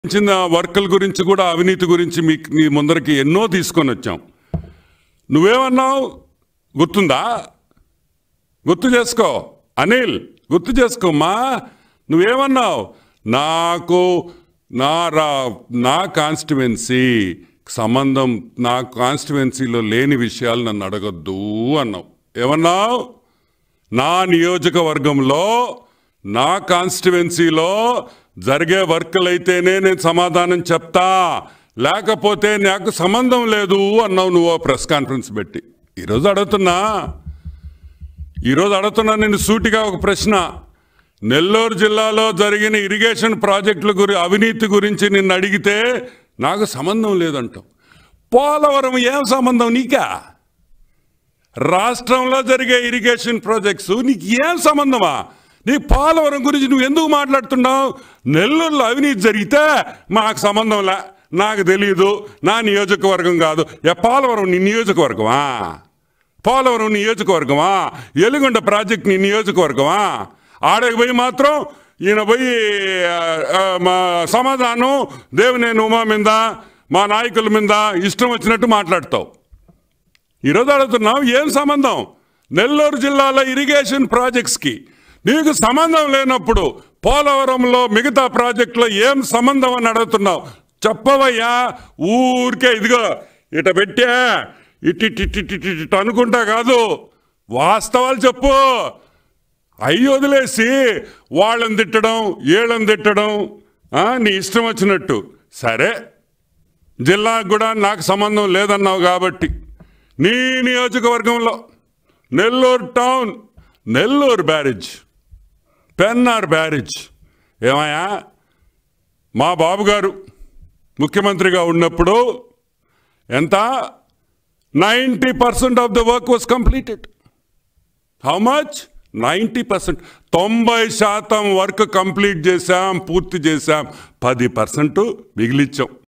చిన్న వర్కుల గురించి కూడా అవినీతి గురించి మీకు మీ ముందరికి ఎన్నో తీసుకొని వచ్చాం నువ్వేమన్నావు గుర్తుందా గుర్తు చేసుకో అనిల్ గుర్తు చేసుకోమ్మా నువ్వేమన్నావు నాకు నా రా నా కాన్స్టిట్యువెన్సీ సంబంధం నా కాన్స్టిట్యువెన్సీలో లేని విషయాలు నన్ను అడగొద్దు అన్నావు ఏమన్నావు నా నియోజకవర్గంలో నా కాన్స్టిట్యువెన్సీలో జరిగే వర్కులు అయితేనే నేను సమాధానం చెప్తా లేకపోతే నాకు సంబంధం లేదు అన్నావు నువ్వు ప్రెస్ కాన్ఫరెన్స్ పెట్టి ఈరోజు అడుగుతున్నా ఈరోజు అడుగుతున్నా నేను సూటిగా ఒక ప్రశ్న నెల్లూరు జిల్లాలో జరిగిన ఇరిగేషన్ ప్రాజెక్టుల గురి అవినీతి గురించి నిన్ను అడిగితే నాకు సంబంధం లేదంటావు పోలవరం ఏం సంబంధం నీకా రాష్ట్రంలో జరిగే ఇరిగేషన్ ప్రాజెక్ట్స్ నీకు ఏం సంబంధమా నీ పోలవరం గురించి నువ్వు ఎందుకు మాట్లాడుతున్నావు నెల్లూరులో అవినీతి జరిగితే మాకు సంబంధంలే నాకు తెలియదు నా నియోజకవర్గం కాదు ఏ పోలవరం నీ నియోజకవర్గమా పోలవరం నియోజకవర్గమా ఎలుగొండ ప్రాజెక్ట్ నీ నియోజకవర్గమా ఆడకి పోయి మాత్రం ఈయన పోయి ఆ, ఆ, మా సమాధానం దేవినేని ఉమా మీద మా నాయకుల మీద ఇష్టం వచ్చినట్టు మాట్లాడతావు ఈరోజు అడుగుతున్నాం ఏం సంబంధం నెల్లూరు జిల్లాలో ఇరిగేషన్ ప్రాజెక్ట్స్కి నీకు సంబంధం లేనప్పుడు పోలవరంలో మిగతా ప్రాజెక్టులో ఏం సంబంధం అని అడుగుతున్నావు చెప్పవయ్యా ఊరికే ఇదిగో ఇట పెట్టా ఇటు ఇటు ఇటు ఇటు ఇటు ఇటు అనుకుంటా కాదు వాస్తవాలు చెప్పు అయ్యి వదిలేసి వాళ్ళని తిట్టడం వీళ్ళని తిట్టడం ఆ, నీ ఇష్టం వచ్చినట్టు సరే జిల్లాకు కూడా నాకు సంబంధం లేదన్నావు కాబట్టి నీ నియోజకవర్గంలో Nellore town Nellore barrage Pennar barrage ఏమయ్యా మా బాబు గారు ముఖ్యమంత్రిగా ఉన్నప్పుడు ఎంత ninety percent of the work was completed how much ninety percent తొంభై శాతం వర్క్ కంప్లీట్ చేశాం పూర్తి చేశాం పది పర్సెంట్ మిగిలిచ్చాం